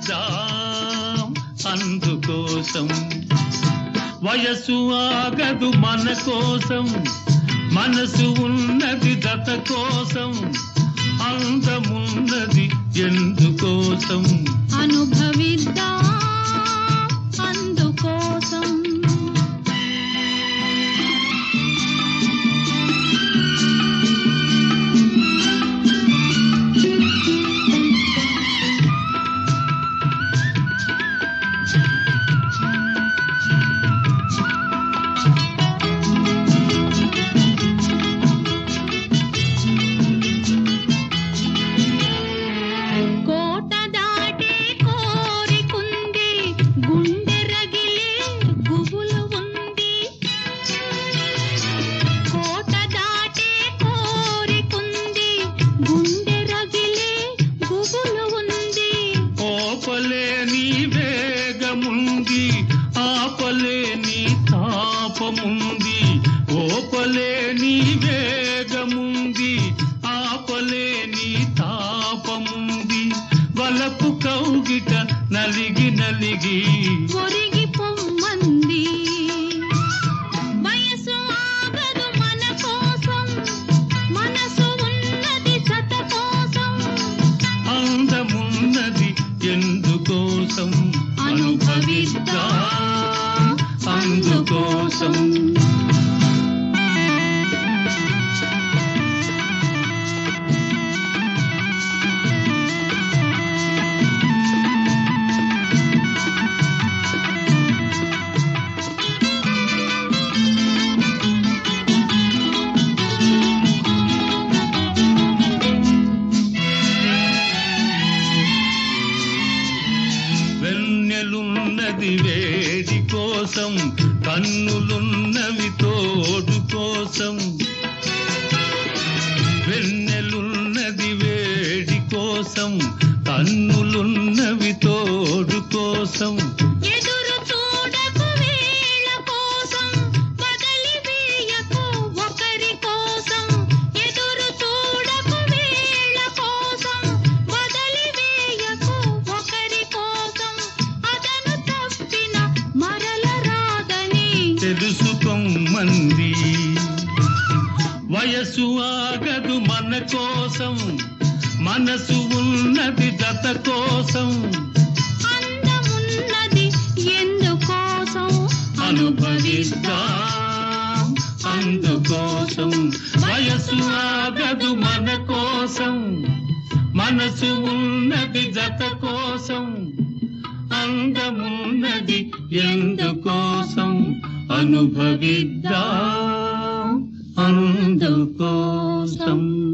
అనుభవిద్దాం అందుకోసం వయసు ఆగదు మన కోసం మనసు ఉన్నది దత కోసం అందమున్నది ఎందుకోసం అనుభవిద్దా అందుకోసం కోట దాటే కోరికుంది గుండె రగిలే గుబులు ఉంది కోట దాటే కోరికుంది గుండె రగిలే గుబులు ఉంది ఓపలేని వేగముంది ఆపలేని తాపముంది ఓపలేని వేగముంది ఆపలేని తాపముంది వలపు కౌగిట నలిగి నలిగి ఒరిగి పొమ్మంది వయసు ఆగదు మన కోసం మనసు ఉన్నది జత కోసం అందమున్నది ఎందుకోసం అనుభవిద్దా అందుకోసం వెన్నెలున్నది వేడి కోసం కన్నులున్నవి తోడు కోసం వెన్నెలున్నది వేడి కోసం కన్నులున్నవి తోడు కోసం ఎదురు చూడకు వేళ కోసం బదలి వేయకు ఒకరి కోసం ఎదురు చూడకు వేళ కోసం బదలి వేయకు ఒకరి కోసం అదను తప్పిన మరల రాదని తెలుసుకోమంది వయసు ఆగదు మన కోసం మనసు ఉన్నది జత కోసం అందమున్నది ఎందుకోసం అనుభవిద్దాం అందుకోసం వయసు ఆగదు మన కోసం మనసు ఉన్నది జత కోసం అందమున్నది ఎందుకోసం అనుభవిద్దాం అందుకోసం